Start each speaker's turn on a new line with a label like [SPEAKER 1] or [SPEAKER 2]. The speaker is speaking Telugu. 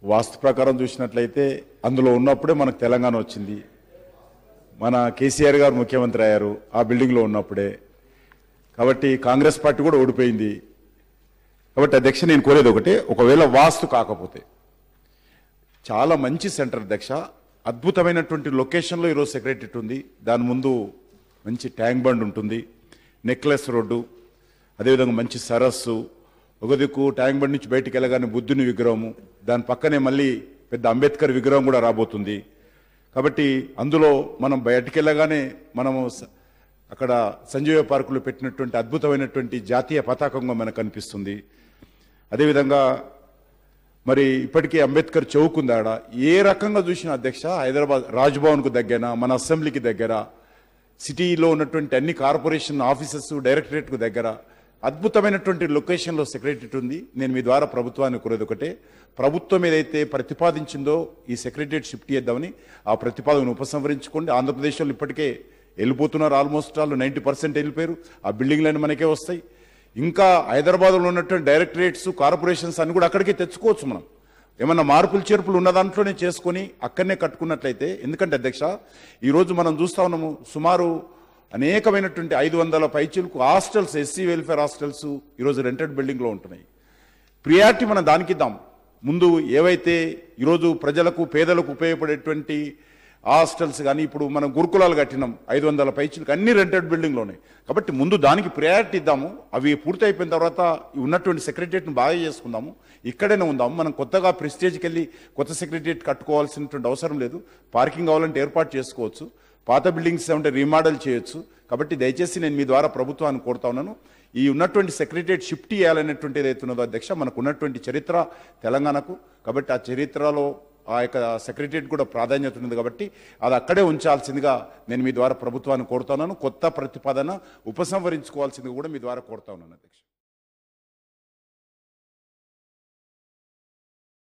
[SPEAKER 1] వాస్తు ప్రకారం చూసినట్లయితే అందులో ఉన్నప్పుడే మనకు తెలంగాణ వచ్చింది మన కేసీఆర్ గారు ముఖ్యమంత్రి అయ్యారు ఆ బిల్డింగ్లో ఉన్నప్పుడే కాబట్టి కాంగ్రెస్ పార్టీ కూడా ఓడిపోయింది కాబట్టి అధ్యక్ష నేను కోరేది ఒకటే ఒకవేళ వాస్తు కాకపోతే చాలా మంచి సెంటర్ అధ్యక్ష అద్భుతమైనటువంటి లొకేషన్లో ఈరోజు సెక్రటరీ ఉంది దాని ముందు మంచి ట్యాంక్ బండ్ ఉంటుంది నెక్లెస్ రోడ్డు అదేవిధంగా మంచి సరస్సు ఒక దిక్కు ట్యాంక్ బండ్ నుంచి బయటికి వెళ్ళగానే బుద్ధుని విగ్రహము దాని పక్కనే మళ్ళీ పెద్ద అంబేద్కర్ విగ్రహం కూడా రాబోతుంది కాబట్టి అందులో మనం బయటికి వెళ్ళగానే మనము స- అక్కడ సంజీవ పార్కులో పెట్టినటువంటి అద్భుతమైనటువంటి జాతీయ పతాకంగా మనకు కనిపిస్తుంది అదేవిధంగా మరి ఇప్పటికీ అంబేద్కర్ చౌక్ ఉంది ఆడ ఏ రకంగా చూసిన అధ్యక్ష హైదరాబాద్ రాజ్భవన్కు దగ్గర మన అసెంబ్లీకి దగ్గర సిటీలో ఉన్నటువంటి అన్ని కార్పొరేషన్ ఆఫీసెస్ డైరెక్టరేట్కు దగ్గర అద్భుతమైనటువంటి లొకేషన్లో సెక్రటరీ ఉంది నేను మీ ద్వారా ప్రభుత్వాన్ని కోరేది ఒకటే ప్రభుత్వం ఏదైతే ప్రతిపాదించిందో ఈ సెక్రటరియట్ షిఫ్ట్ చేద్దామని ఆ ప్రతిపాదనను ఉపసంహరించుకోండి ఆంధ్రప్రదేశ్లో ఇప్పటికే వెళ్ళిపోతున్నారు ఆల్మోస్ట్ వాళ్ళు నైంటీ పర్సెంట్ వెళ్ళిపోయారు ఆ బిల్డింగ్లన్నీ మనకే వస్తాయి ఇంకా హైదరాబాద్లో ఉన్నటువంటి డైరెక్టరేట్స్ కార్పొరేషన్స్ అన్ని కూడా అక్కడికే తెచ్చుకోవచ్చు మనం ఏమన్నా మార్పులు చేర్పులు ఉన్న దాంట్లోనే చేసుకొని అక్కడనే కట్టుకున్నట్లయితే ఎందుకంటే అధ్యక్ష ఈరోజు మనం చూస్తా ఉన్నాము సుమారు అనేకమైనటువంటి ఐదు వందల పైచీలకు హాస్టల్స్ ఎస్సీ వెల్ఫేర్ హాస్టల్స్ ఈరోజు రెంటెడ్ బిల్డింగ్లో ఉంటున్నాయి ప్రియారిటీ మనం దానికి ఇద్దాం ముందు ఏవైతే ఈరోజు ప్రజలకు పేదలకు ఉపయోగపడేటువంటి హాస్టల్స్ కానీ ఇప్పుడు మనం గురుకులాలు కట్టినాం ఐదు వందల పైచులకు అన్ని రెంటెడ్ బిల్డింగ్లు ఉన్నాయి కాబట్టి ముందు దానికి ప్రయారిటీ ఇద్దాము అవి పూర్తి అయిపోయిన తర్వాత ఈ ఉన్నటువంటి సెక్రటరియట్ను బాగా చేసుకుందాము ఇక్కడనే ఉందాము మనం కొత్తగా ప్రెస్టేజ్కి వెళ్ళి కొత్త సెక్రటరియట్ కట్టుకోవాల్సినటువంటి అవసరం లేదు పార్కింగ్ కావాలంటే ఏర్పాటు చేసుకోవచ్చు పాత బిల్డింగ్స్ ఉంటే రీమోడల్ చేయొచ్చు కాబట్టి దయచేసి నేను మీ ద్వారా ప్రభుత్వాన్ని కోరుతా ఉన్నాను ఈ ఉన్నటువంటి సెక్రటరియట్ షిఫ్ట్ చేయాలనేటువంటి ఏదైతే ఉన్నదో అధ్యక్ష మనకు ఉన్నటువంటి చరిత్ర తెలంగాణకు కాబట్టి ఆ చరిత్రలో ఆ యొక్క సెక్రటరియట్ కూడా ప్రాధాన్యత ఉంది కాబట్టి అది అక్కడే ఉంచాల్సిందిగా నేను మీ ద్వారా ప్రభుత్వాన్ని కోరుతా ఉన్నాను కొత్త ప్రతిపాదన ఉపసంహరించుకోవాల్సిందిగా కూడా మీ ద్వారా కోరుతా ఉన్నాను అధ్యక్ష